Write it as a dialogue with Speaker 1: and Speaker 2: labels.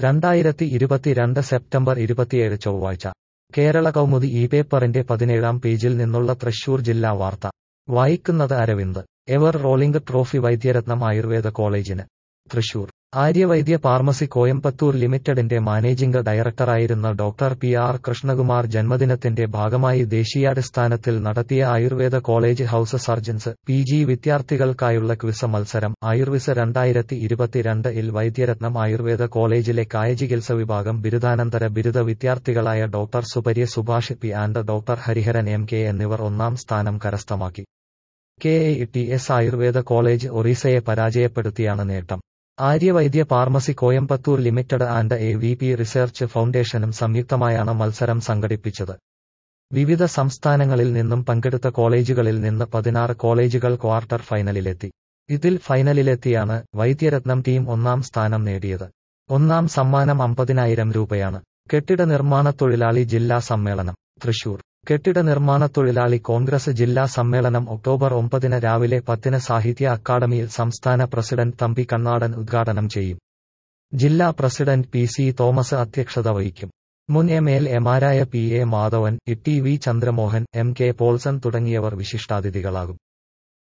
Speaker 1: രണ്ടായിരത്തി ഇരുപത്തിരണ്ട് സെപ്റ്റംബർ ഇരുപത്തിയേഴ് ചൊവ്വാഴ്ച കേരള കൗമുദി ഈ പേപ്പറിന്റെ പതിനേഴാം പേജിൽ നിന്നുള്ള തൃശൂർ ജില്ലാ വാർത്ത വായിക്കുന്നത് Aravind ever rolling trophy Vaidyaratnam Ayurveda കോളേജിന് തൃശൂർ ആര്യവൈദ്യ ഫാർമസി കോയമ്പത്തൂർ ലിമിറ്റഡിന്റെ മാനേജിംഗ് ഡയറക്ടറായിരുന്ന ഡോക്ടർ പി ആർ കൃഷ്ണകുമാർ ജന്മദിനത്തിന്റെ ഭാഗമായി ദേശീയാടിസ്ഥാനത്തിൽ നടത്തിയ Ayurveda college house surgeons P G വിദ്യാർത്ഥികൾക്കായുള്ള ക്വിസ് മത്സരം ആയുർവിസ് രണ്ടായിരത്തി ഇരുപത്തിരണ്ട് ഇൽ വൈദ്യരത്നം ആയുർവേദ കോളേജിലെ കായചികിത്സ വിഭാഗം ബിരുദാനന്തര ബിരുദ വിദ്യാർത്ഥികളായ doctor Supriya Subhash P and doctor Hariharan M K എന്നിവർ ഒന്നാം സ്ഥാനം കരസ്ഥമാക്കി K A T S Ayurveda college ഒറീസയെ പരാജയപ്പെടുത്തിയാണ് നേട്ടം Aryavaidya pharmacy Coimbatore limited and A V P research ഫൗണ്ടേഷനും സംയുക്തമായാണ് മത്സരം സംഘടിപ്പിച്ചത് വിവിധ സംസ്ഥാനങ്ങളിൽ നിന്നും പങ്കെടുത്ത കോളേജുകളിൽ നിന്ന് പതിനാറ് കോളേജുകൾ ക്വാർട്ടർ ഫൈനലിലെത്തി ഇതിൽ ഫൈനലിലെത്തിയാണ് വൈദ്യരത്നം ടീം ഒന്നാം സ്ഥാനം നേടിയത് ഒന്നാം സമ്മാനം അമ്പതിനായിരം രൂപയാണ് കെട്ടിട നിർമ്മാണ തൊഴിലാളി ജില്ലാ സമ്മേളനം തൃശൂർ കെട്ടിട നിർമ്മാണ തൊഴിലാളി കോൺഗ്രസ് ജില്ലാ സമ്മേളനം ഒക്ടോബർ ഒമ്പതിന് രാവിലെ പത്തിന് സാഹിത്യ അക്കാദമിയിൽ സംസ്ഥാന പ്രസിഡന്റ് തമ്പി കണ്ണാടൻ ഉദ്ഘാടനം ചെയ്യും ജില്ലാ പ്രസിഡന്റ് പി സി തോമസ് അധ്യക്ഷത വഹിക്കും മുൻ എം എൽ എമാരായ P A Madhavan T V Chandramohan M K Paulson തുടങ്ങിയവർ വിശിഷ്ടാതിഥികളാകും